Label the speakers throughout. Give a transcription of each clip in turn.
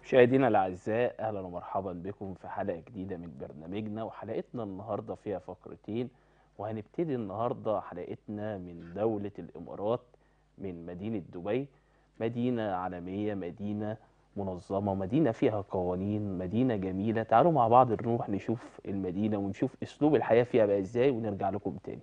Speaker 1: مشاهدينا الأعزاء أهلا ومرحبا بكم في حلقة جديدة من برنامجنا وحلقتنا النهاردة فيها فقرتين وهنبتدي النهاردة حلقتنا من دولة الإمارات من مدينة دبي مدينة عالمية مدينة منظمة مدينة فيها قوانين مدينة جميلة تعالوا مع بعض نروح نشوف المدينة ونشوف أسلوب الحياة فيها بقى إزاي ونرجع لكم تاني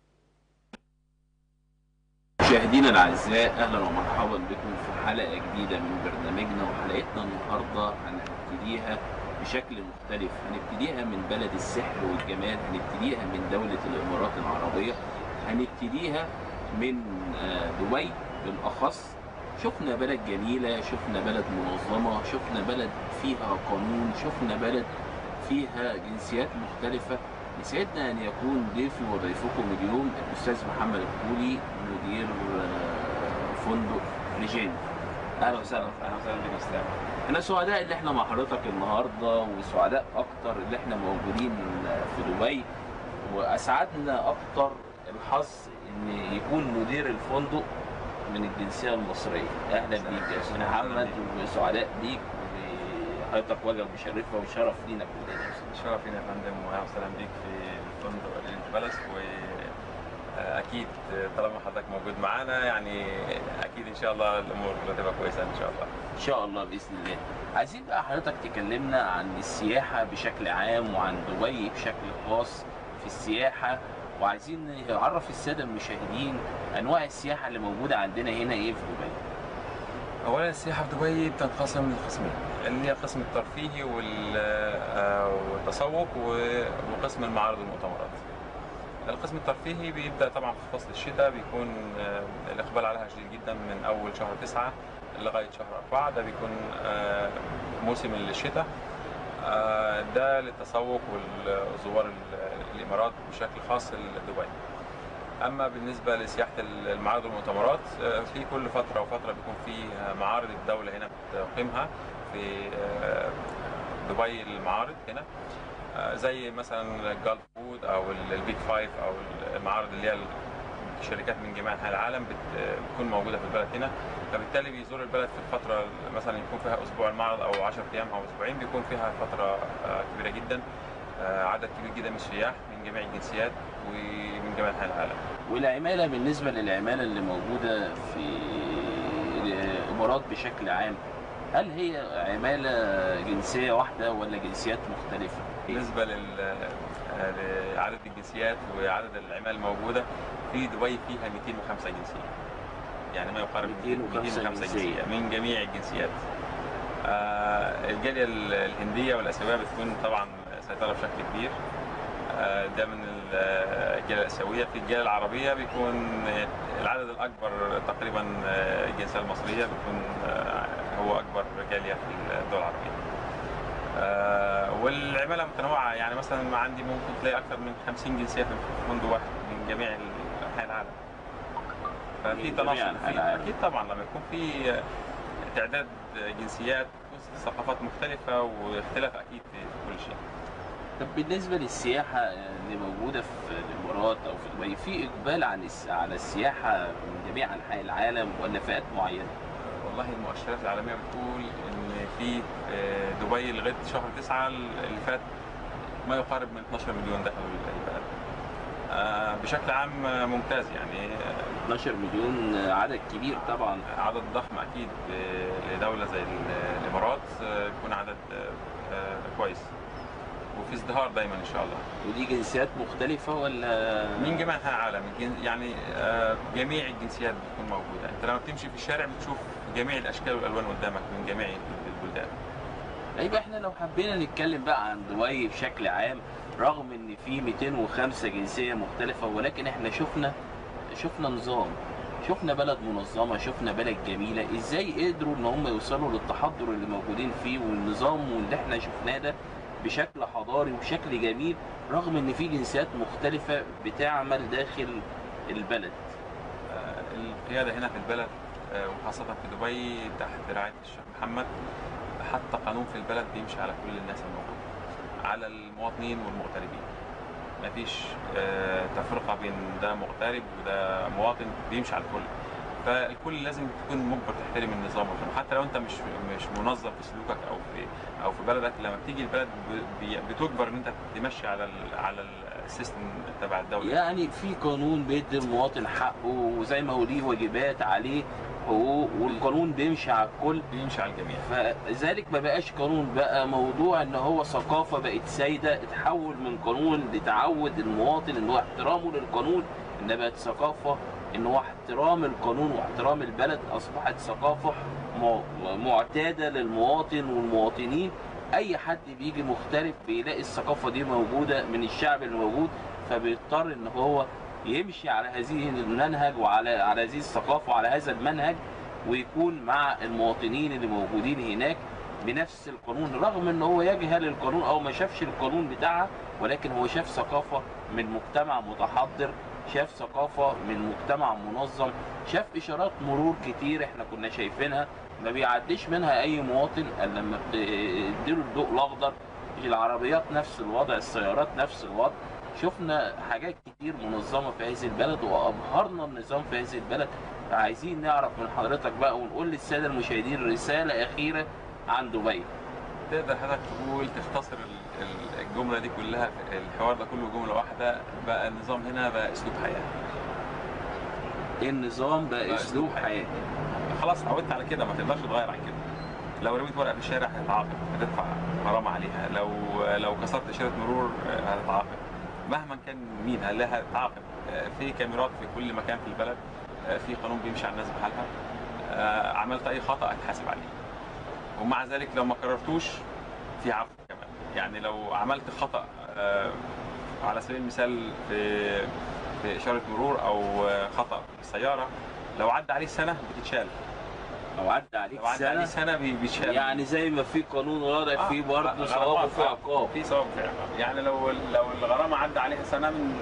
Speaker 1: مشاهدينا الاعزاء اهلا ومرحبا بكم في حلقه جديده من برنامجنا وحلقتنا النهارده هنبتديها بشكل مختلف هنبتديها من بلد السحر والجمال هنبتديها من دوله الامارات العربيه هنبتديها من آه، دبي بالاخص شفنا بلد جميله شفنا بلد منظمه شفنا بلد فيها قانون شفنا بلد فيها جنسيات مختلفه يسعدنا ان يكون ضيفي وضيفكم اليوم الاستاذ محمد الكولي مدير آه، فندق ريجين اهلا وسهلا
Speaker 2: اهلا وسهلا بك يا استاذ
Speaker 1: احنا سعداء اللي احنا مع حضرتك النهارده وسعداء اكتر اللي احنا موجودين في دبي واسعدنا اكتر الحظ ان يكون مدير الفندق من الجنسيه المصريه اهلا بيك يا استاذ
Speaker 2: أهلا
Speaker 1: محمد
Speaker 2: بيك.
Speaker 1: وسعداء بيك وحضرتك وجه مشرفه وشرف لينا كلنا يا أستاذ.
Speaker 2: شرف لينا يا فندم واهلا وسهلا بيك في الفندق ليلة بلس واكيد طالما حضرتك موجود معانا يعني اكيد ان شاء الله الامور هتبقى كويسه ان شاء الله
Speaker 1: ان شاء الله باذن الله عايزين بقى حضرتك تكلمنا عن السياحه بشكل عام وعن دبي بشكل خاص في السياحه وعايزين نعرف الساده المشاهدين انواع السياحه اللي موجوده عندنا هنا ايه في دبي
Speaker 2: اولا السياحه في دبي بتنقسم لقسمين اللي هي قسم الترفيهي وال- آه، والتسوق و- وقسم المعارض والمؤتمرات القسم الترفيهي بيبدا طبعا في فصل الشتاء بيكون آه، الاقبال عليها شديد جدا من اول شهر تسعة لغايه شهر أربعة ده بيكون آه، موسم الشتاء آه، ده للتسوق والزوار ال- الامارات بشكل خاص لدبي اما بالنسبه لسياحه المعارض والمؤتمرات آه، في كل فتره وفتره بيكون في آه، معارض الدوله هنا بتقيمها في آه، دبي المعارض هنا آه، زي مثلا الجالف فود او ال- البيج فايف او المعارض اللي هي الشركات من جميع انحاء العالم بت- بتكون موجوده في البلد هنا فبالتالي بيزور البلد في الفتره مثلا يكون فيها اسبوع المعرض او 10 ايام او اسبوعين بيكون فيها فتره آه، كبيره جدا آه، عدد كبير جدا من السياح من جميع الجنسيات ومن جميع انحاء العالم
Speaker 1: والعماله بالنسبه للعماله اللي موجوده في الامارات بشكل عام هل هي عماله جنسيه واحده ولا جنسيات مختلفه؟
Speaker 2: بالنسبه لل آه، لعدد الجنسيات وعدد العمال الموجوده في دبي فيها 205 جنسيه يعني ما يقارب
Speaker 1: 205 جنسية.
Speaker 2: من جميع الجنسيات آه، الجاليه ال- الهنديه والاسيويه بتكون طبعا سيطره بشكل كبير آه، ده من ال- آه، الجاليه الاسيويه في الجاليه العربيه بيكون آه، العدد الاكبر تقريبا آه، الجنسيه المصريه بتكون آه، هو اكبر جاليه في الدول العربيه آه، والعماله متنوعه يعني مثلا عندي ممكن تلاقي اكثر من 50 جنسيه في فندق واحد من جميع انحاء العالم ففي
Speaker 1: من جميع
Speaker 2: تناسق
Speaker 1: أنحاء
Speaker 2: في
Speaker 1: العالم.
Speaker 2: اكيد طبعا لما يكون في آه، تعداد جنسيات ثقافات مختلفه واختلاف اكيد في كل شيء
Speaker 1: طب بالنسبه للسياحه اللي موجوده في الامارات او في دبي في اقبال عن الس- على السياحه من جميع انحاء العالم ولا فئات معينه؟
Speaker 2: والله المؤشرات العالميه بتقول ان في آه، دبي لغايه شهر تسعة اللي فات ما يقارب من 12 مليون دخلوا البلد آه، بشكل عام آه، ممتاز يعني آه،
Speaker 1: 12 مليون عدد كبير طبعا
Speaker 2: عدد ضخم اكيد آه، لدوله زي ال- الامارات آه، يكون عدد آه، آه، كويس وفي ازدهار دايما ان شاء الله
Speaker 1: ودي جنسيات مختلفه ولا
Speaker 2: من جميع انحاء العالم الجن- يعني آه، جميع الجنسيات بتكون موجوده انت لما بتمشي في الشارع بتشوف جميع الاشكال والالوان قدامك من جميع البلدان
Speaker 1: طيب احنا لو حبينا نتكلم بقى عن دبي بشكل عام رغم ان في 205 جنسيه مختلفه ولكن احنا شفنا شفنا نظام شفنا بلد منظمه شفنا بلد جميله ازاي قدروا ان هم يوصلوا للتحضر اللي موجودين فيه والنظام واللي احنا شفناه ده بشكل حضاري وبشكل جميل رغم ان في جنسيات مختلفه بتعمل داخل البلد
Speaker 2: آه، القياده هنا في البلد آه، وخاصه في دبي تحت رعايه الشيخ محمد حتى قانون في البلد بيمشي على كل الناس الموجوده على المواطنين والمغتربين مفيش آه، تفرقه بين ده مغترب وده مواطن بيمشي على الكل فالكل لازم تكون مجبر تحترم النظام والقانون حتى لو انت مش مش منظم في سلوكك او في او في بلدك لما بتيجي البلد ب- بي- بتجبر ان انت تمشي على ال على السيستم تبع الدوله
Speaker 1: يعني في قانون بيدي المواطن حقه وزي ما هو ليه واجبات عليه حقوق والقانون بيمشي على الكل
Speaker 2: بيمشي على الجميع
Speaker 1: فذلك ما بقاش قانون بقى موضوع ان هو ثقافه بقت سايده اتحول من قانون لتعود المواطن ان هو احترامه للقانون انها بقت ثقافه ان هو احترام القانون واحترام البلد اصبحت ثقافه م- معتاده للمواطن والمواطنين اي حد بيجي مختلف بيلاقي الثقافه دي موجوده من الشعب اللي موجود فبيضطر ان هو يمشي على هذه المنهج وعلى على هذه الثقافه وعلى هذا المنهج ويكون مع المواطنين اللي موجودين هناك بنفس القانون رغم ان هو يجهل القانون او ما شافش القانون بتاعها ولكن هو شاف ثقافه من مجتمع متحضر شاف ثقافه من مجتمع منظم شاف اشارات مرور كتير احنا كنا شايفينها ما بيعديش منها اي مواطن الا لما بتديله الضوء الاخضر العربيات نفس الوضع السيارات نفس الوضع شفنا حاجات كتير منظمه في هذه البلد وابهرنا النظام في هذه البلد عايزين نعرف من حضرتك بقى ونقول للساده المشاهدين رساله اخيره عن دبي
Speaker 2: تقدر حضرتك تقول تختصر ال- ال- الجمله دي كلها الحوار ده كله جمله واحده بقى النظام هنا بقى اسلوب حياه
Speaker 1: النظام بقى
Speaker 2: بقى
Speaker 1: اسلوب
Speaker 2: أسلوب
Speaker 1: حياه
Speaker 2: خلاص اتعودت على كده ما تقدرش تغير عن كده لو رميت ورقه في الشارع هتتعاقب هتدفع غرامه عليها لو لو كسرت اشاره مرور آه، هتتعاقب مهما كان مين هنلاقيها هتتعاقب آه، في كاميرات في كل مكان في البلد آه، في قانون بيمشي على الناس بحالها آه، عملت اي خطا هتحاسب عليه ومع ذلك لو ما كررتوش في عفو كمان يعني لو عملت خطا آه، على سبيل المثال في في اشاره مرور او آه، خطا في السياره لو عدى عليه سنه بتتشال
Speaker 1: لو عدى عليك
Speaker 2: لو عدى عليه
Speaker 1: سنه
Speaker 2: سنه بي- بيتشال
Speaker 1: يعني زي ما في قانون وضع فيه برضه
Speaker 2: غرامات،
Speaker 1: ثواب وفيه
Speaker 2: آه،
Speaker 1: عقاب
Speaker 2: في ثواب وفي عقاب يعني لو لو الغرامه عدى عليها سنه من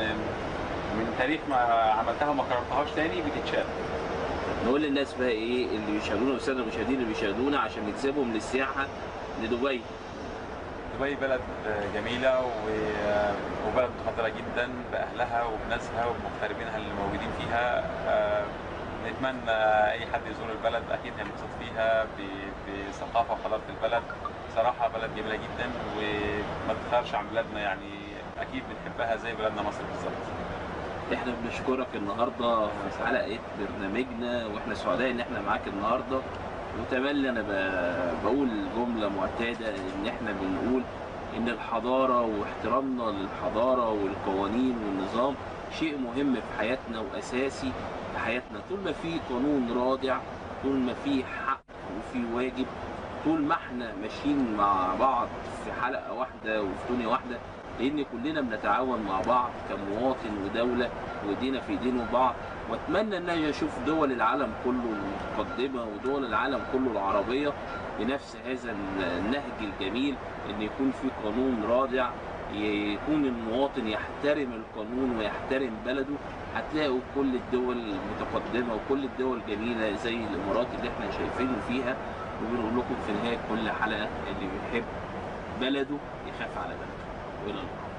Speaker 2: من تاريخ ما عملتها وما كررتهاش تاني بتتشال
Speaker 1: نقول للناس بقى ايه اللي بيشاهدونا والساده المشاهدين اللي بيشاهدونا عشان نجذبهم للسياحه لدبي
Speaker 2: دبي بلد جميلة و- وبلد متحضرة جدا بأهلها وبناسها وبمغتربينها اللي موجودين فيها آه، نتمنى أي حد يزور البلد أكيد هينبسط فيها ب- بثقافة وحضارة البلد صراحة بلد جميلة جدا وما تتخيرش عن بلادنا يعني أكيد بنحبها زي بلدنا مصر بالظبط
Speaker 1: احنا بنشكرك النهارده في حلقه برنامجنا واحنا سعداء ان احنا معاك النهارده وتملي انا ب- بقول جمله معتاده ان احنا بنقول ان الحضاره واحترامنا للحضاره والقوانين والنظام شيء مهم في حياتنا واساسي في حياتنا طول ما في قانون رادع طول ما في حق وفي واجب طول ما احنا ماشيين مع بعض في حلقه واحده وفي دنيا واحده لان كلنا بنتعاون مع بعض كمواطن ودوله وايدينا في ايدين بعض واتمنى ان انا اشوف دول العالم كله المتقدمه ودول العالم كله العربيه بنفس هذا النهج الجميل ان يكون في قانون رادع يكون المواطن يحترم القانون ويحترم بلده هتلاقوا كل الدول المتقدمه وكل الدول الجميله زي الامارات اللي احنا شايفينه فيها وبنقول لكم في نهايه كل حلقه اللي بيحب بلده يخاف على بلده والى اللقاء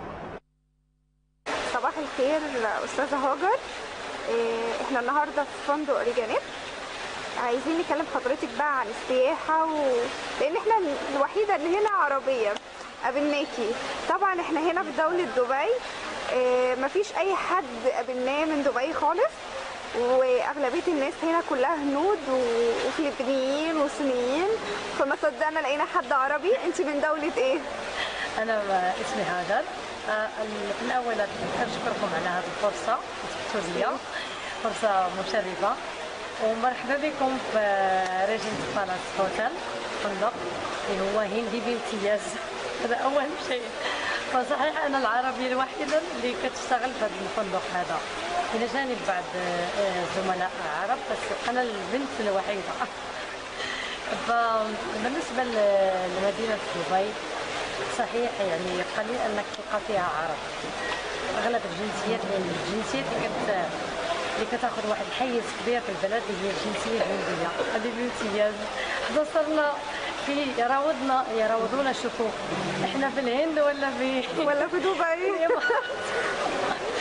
Speaker 3: صباح الخير استاذه هاجر إيه، احنا النهارده في فندق اوريجانيت عايزين نكلم حضرتك بقى عن السياحه و... لان احنا الوحيده اللي هنا عربيه قابلناكي طبعا احنا هنا في دوله دبي إيه، مفيش اي حد قابلناه من دبي خالص واغلبيه الناس هنا كلها هنود و- وفلبينيين وصينيين فما صدقنا لقينا حد عربي انت من دوله ايه
Speaker 4: أنا اسمي هاجر آه، ال- الأول أشكركم على هذه الفرصة تفتحوا لي فرصة مشرفة ومرحبا بكم في ريجنت بالاس هوتيل فندق اللي هو هندي بامتياز هذا أول شيء فصحيح أنا العربية الوحيدة اللي كتشتغل في هذا الفندق هذا إلى جانب بعض آه، زملاء عرب بس أنا البنت الوحيدة فبالنسبة ل- لمدينة دبي صحيح يعني قليل انك تلقى فيها عرب اغلب الجنسيات لان الجنسيات اللي كت اللي كتاخذ واحد الحيز كبير في البلد هي الجنسيه الهنديه هذه بامتياز حنا صرنا في يراودنا يراودونا الشكوك احنا في الهند ولا في
Speaker 3: ولا في دبي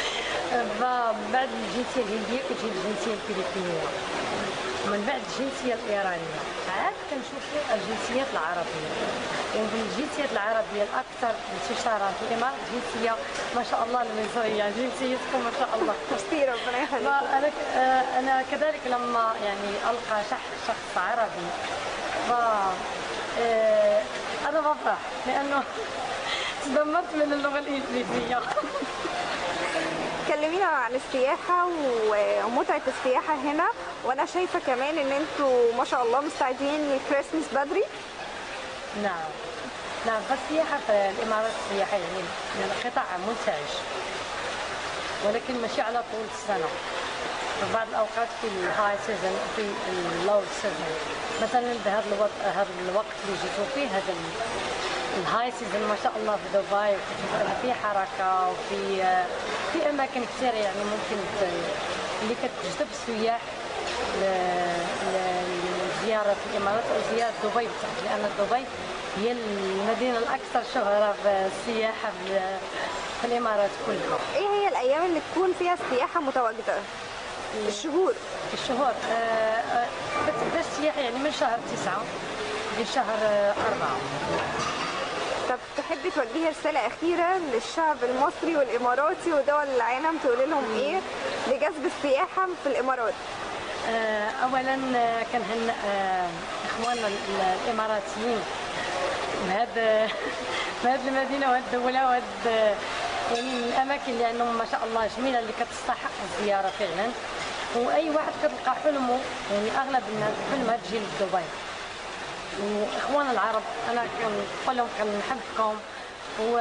Speaker 4: بعد الجنسيه الهنديه كتجي الجنسيه الفلبينيه ومن بعد الجنسيه الايرانيه عاد كنشوف الجنسيات العربيه ومن الجنسيات العربيه الاكثر انتشارا في الامارات جنسيه ما شاء الله المصريه جنسيتكم ما شاء الله
Speaker 3: ميرسي ربنا يخليك
Speaker 4: فانا آه، انا كذلك لما يعني القى شخص شخص عربي ف آه، انا بفرح لانه تدمرت من اللغه الانجليزيه
Speaker 3: كلمينا عن السياحة و- ومتعة السياحة هنا وانا شايفة كمان ان انتوا ما شاء الله مستعدين للكريسماس بدري
Speaker 4: نعم نعم فالسياحة في الإمارات السياحة يعني يعني قطاع منتعش ولكن ماشي على طول السنة في بعض الأوقات في الهاي سيزون في اللو سيزون مثلا بهذا الوقت هذا الوقت اللي جيتوا فيه هذا ال- الهاي سيزون ما شاء الله في دبي وتشوف أن في حركة وفي في أماكن كثيرة يعني ممكن ت- اللي كتجذب السياح ل- ل- لزيارة الإمارات أو زيارة دبي بالتحديد لأن دبي هي المدينة الأكثر شهرة في السياحة في في الإمارات كلها
Speaker 3: ايه هي الايام اللي تكون فيها السياحة متواجدة الشهور
Speaker 4: في الشهور آه، آه، كتبدا السياحة يعني من شهر تسعة لشهر آه، أربعة
Speaker 3: طب تحبي توجهي رسالة أخيرة للشعب المصري والإماراتي ودول العالم تقولي لهم إيه لجذب السياحة في الإمارات؟
Speaker 4: آه، اولا آه، كنهنئ آه، اخواننا ال- الاماراتيين بهذا بهذه المدينه وهذه الدوله وهذه آه، يعني من الاماكن اللي عندهم ما شاء الله جميله اللي كتستحق الزياره فعلا واي واحد كتلقى حلمه يعني اغلب الناس حلمها تجي لدبي واخوان العرب انا كنقول لهم كنحبكم و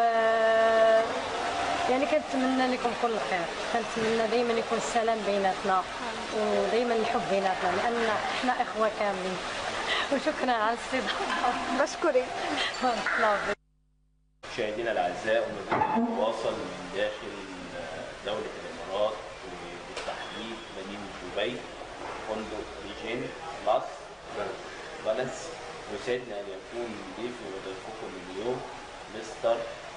Speaker 4: يعني كنتمنى لكم كل خير كنتمنى دائما يكون السلام بيناتنا ودائما الحب بيناتنا لان احنا اخوه كاملين وشكرا على الاستضافه
Speaker 3: بشكرك
Speaker 4: الله يبارك.
Speaker 1: مشاهدينا الاعزاء وما زلنا نتواصل من داخل دوله الامارات وبالتحديد مدينه دبي فندق ريجين بلس بلس يسعدنا ان يكون ضيفي وضيفكم اليوم مستر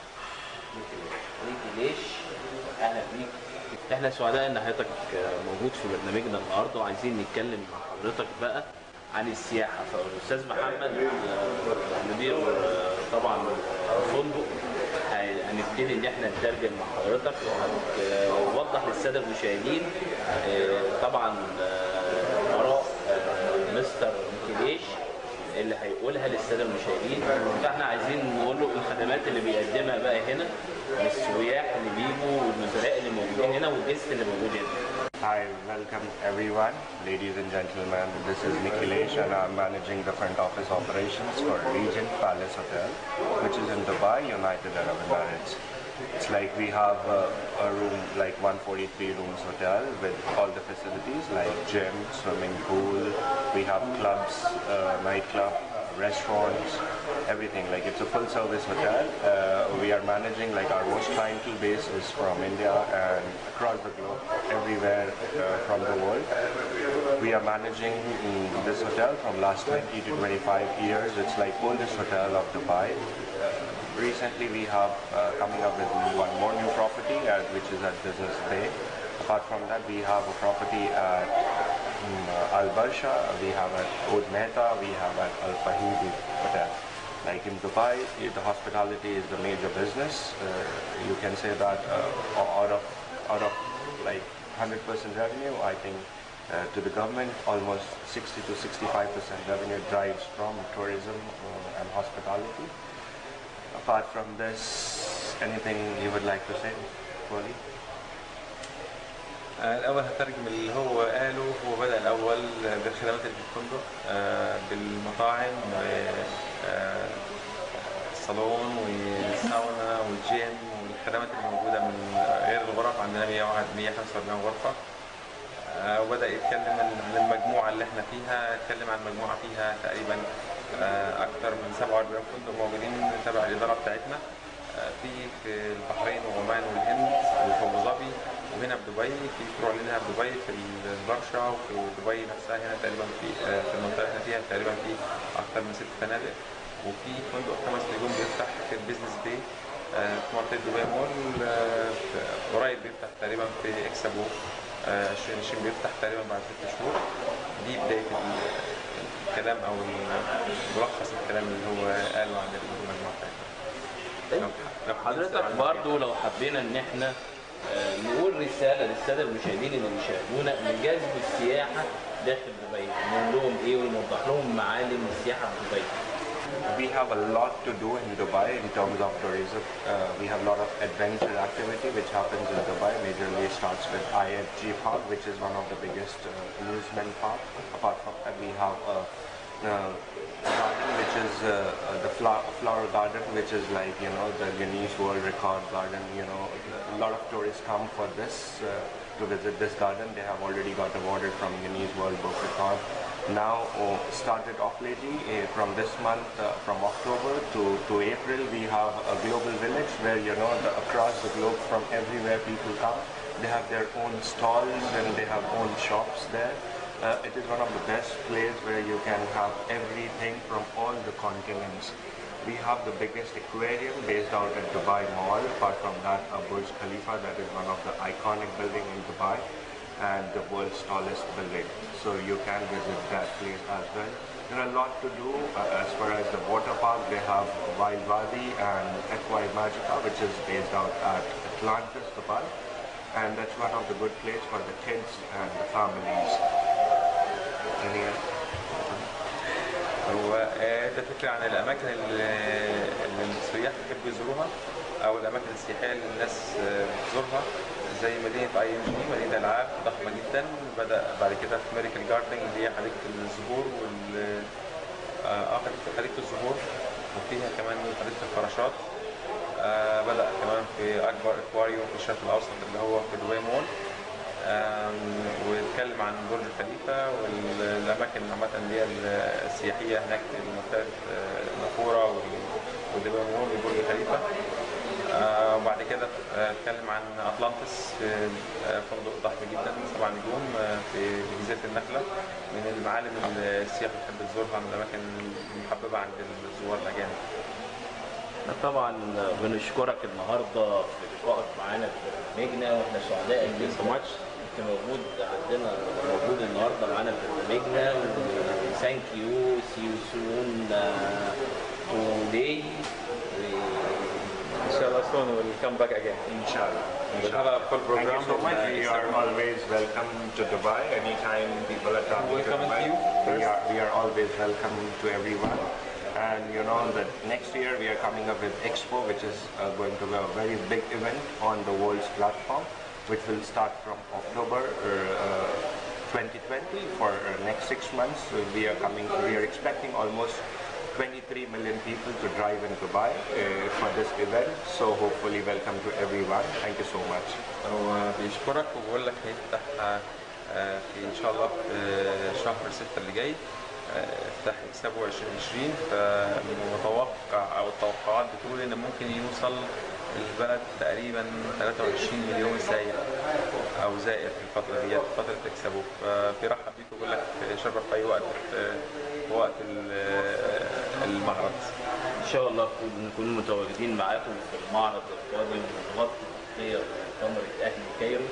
Speaker 1: نيكي ليش اهلا بيك احنا سعداء ان حضرتك موجود في برنامجنا النهارده وعايزين نتكلم مع حضرتك بقى عن السياحه فالاستاذ محمد آه، مدير آه، طبعا الفندق هي- هنبتدي ان احنا نترجم مع حضرتك وهتوضح للساده المشاهدين آه، طبعا آه، اراء آه، مستر ميكيليش اللي هيقولها للساده المشاهدين فاحنا عايزين نقول له الخدمات اللي بيقدمها بقى هنا للسياح اللي بيجوا والنزلاء اللي موجودين هنا والجست اللي موجود هنا
Speaker 5: Hi, welcome everyone, ladies and gentlemen. This is Nikhilesh and I'm managing the front office operations for Regent Palace Hotel, which is in Dubai, United Arab Emirates. It's like we have a, a room, like 143 rooms hotel with all the facilities like gym, swimming pool. We have clubs, uh, nightclub, restaurants, everything. Like it's a full service hotel. Uh, we are managing like our most clientele base is from India and across the globe, everywhere uh, from the world. We are managing mm, this hotel from last 20 to 25 years. It's like oldest hotel of Dubai. Recently, we have uh, coming up with one more new property, at, which is at Business Bay. Apart from that, we have a property at mm, uh, Al Barsha, we have at Oud Mehta, we have at Al Fahidi Hotel. Like in Dubai, eh, the hospitality is the major business. Uh, you can say that uh, out of out of like 100% revenue, I think uh, to the government, almost 60 to 65% revenue drives from tourism uh, and hospitality. Apart from this, anything you would like to say, Wally?
Speaker 2: آه، الأول هترجم اللي هو قاله هو بدأ الأول بالخدمات اللي في الفندق آه، بالمطاعم والصالون والساونا والجيم والخدمات اللي موجودة من غير الغرف عندنا 101 145 غرفة آه، وبدأ يتكلم عن المجموعة اللي احنا فيها اتكلم عن مجموعة فيها تقريبا آه، أكثر من 47 فندق موجودين تبع الإدارة بتاعتنا آه، في في البحرين وعمان والهند وفي أبو ظبي وهنا في دبي في فروع لنا في دبي في البرشا وفي دبي نفسها هنا تقريبا في آه، في المنطقة اللي احنا فيها تقريبا في أكثر من ست فنادق وفي فندق خمس نجوم بيفتح في البيزنس باي آه، في منطقة دبي مول آه، في- قريب بيفتح تقريبا في اكسبو 2020 بيفتح تقريبا بعد ست شهور دي بداية ال- الكلام أو ال- ملخص الكلام اللي هو قاله عن المجموعة بتاعتنا. لو- لو
Speaker 1: حضرتك
Speaker 2: عن-
Speaker 1: برضو لو حبينا ان احنا آه، نقول رساله للساده المشاهدين اللي بيشاهدونا من جذب السياحه داخل دبي نقول لهم ايه ونوضح لهم معالم السياحه في دبي
Speaker 5: We have a lot to do in Dubai in terms of tourism. Uh, we have a lot of adventure activity which happens in Dubai. Majorly starts with IFG Park, which is one of the biggest uh, amusement park. Apart from that, we have a, uh garden which is uh, uh, the flower, flower garden, which is like you know the Guinness World Record garden. You know, a lot of tourists come for this uh, to visit this garden. They have already got awarded from Guinness World Book Record. Now uh, started off lately uh, from this month, uh, from October to, to April, we have a global village where you know the, across the globe from everywhere people come. They have their own stalls and they have own shops there. Uh, it is one of the best places where you can have everything from all the continents. We have the biggest aquarium based out at Dubai Mall. Apart from that, a Burj Khalifa that is one of the iconic building in Dubai and the world's tallest building. So you can visit that place as well. There are a lot to do uh, as far as the water park. They have Wild Wadi and Aqua Magica, which is based out at Atlantis, Dubai. And that's one of the good places for the kids and the families. Any else?
Speaker 2: هو آه، ده فكرة عن الأماكن اللي اللي السياح بيحبوا يزوروها أو الأماكن السياحية اللي الناس آه، بتزورها زي مدينة اي ام جي مدينة ألعاب ضخمة جدا بدأ بعد كده في ميريكل جاردن اللي هي حديقة الزهور وال آه آه، حديقة الزهور وفيها كمان حديقة الفراشات آه بدأ كمان في أكبر أكواريوم في الشرق الأوسط اللي هو في دبي مول آم، واتكلم عن برج خليفة والأماكن عامة اللي هي السياحية هناك في منطقة آه، نافورة وال- ودبي مول وبرج خليفة آه، وبعد كده آه، اتكلم عن أطلانتس في آه، فندق ضخم جدا سبع نجوم آه، في جزيرة النخلة من المعالم اللي السياح بتحب تزورها من الأماكن المحببة عند الزوار الأجانب.
Speaker 1: طبعا بنشكرك النهارده في لقائك معانا في برنامجنا واحنا سعداء بيك
Speaker 2: so much.
Speaker 1: انت موجود عندنا موجود النهارده معانا في برنامجنا ثانك يو سي يو سون توداي
Speaker 2: Inshallah soon we'll come back again.
Speaker 5: Inshallah.
Speaker 2: We'll have a full
Speaker 5: Thank
Speaker 2: program.
Speaker 5: you so much.
Speaker 2: in, uh,
Speaker 5: We are
Speaker 2: Istanbul.
Speaker 5: always welcome to Dubai. Anytime people are traveling to
Speaker 2: Welcome
Speaker 5: Dubai,
Speaker 2: to you
Speaker 5: we
Speaker 2: first.
Speaker 5: are, we are always welcome to everyone. And you know that next year we are coming up with Expo, which is uh, going to be a very big event on the world's platform, which will start from October uh, 2020 for uh, next six months. So we are coming. We are expecting almost 23 million people to drive in Dubai uh, for this event. So hopefully, welcome to everyone. Thank you so much.
Speaker 2: هو بيشكرك وبيقول لك هيفتح آه، آه، في ان شاء الله في آه، شهر 6 اللي جاي آه، افتح حسابه 2020 فمتوقع او التوقعات بتقول ان ممكن يوصل البلد تقريبا 23 مليون سائح او زائر في الفتره ديت فتره تكسبه فبيرحب بيك ويقول لك شرف في اي وقت في في وقت ال- المعرض
Speaker 1: ان شاء الله نكون- نكون متواجدين معاكم في المعرض القادم ونغطي تغطيه كاميرا اهل كايرو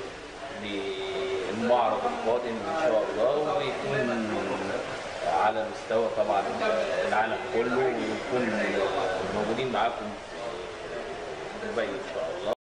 Speaker 1: للمعرض القادم ان شاء الله ويكون على مستوى طبعا العالم كله ونكون موجودين معاكم في دبي ان شاء الله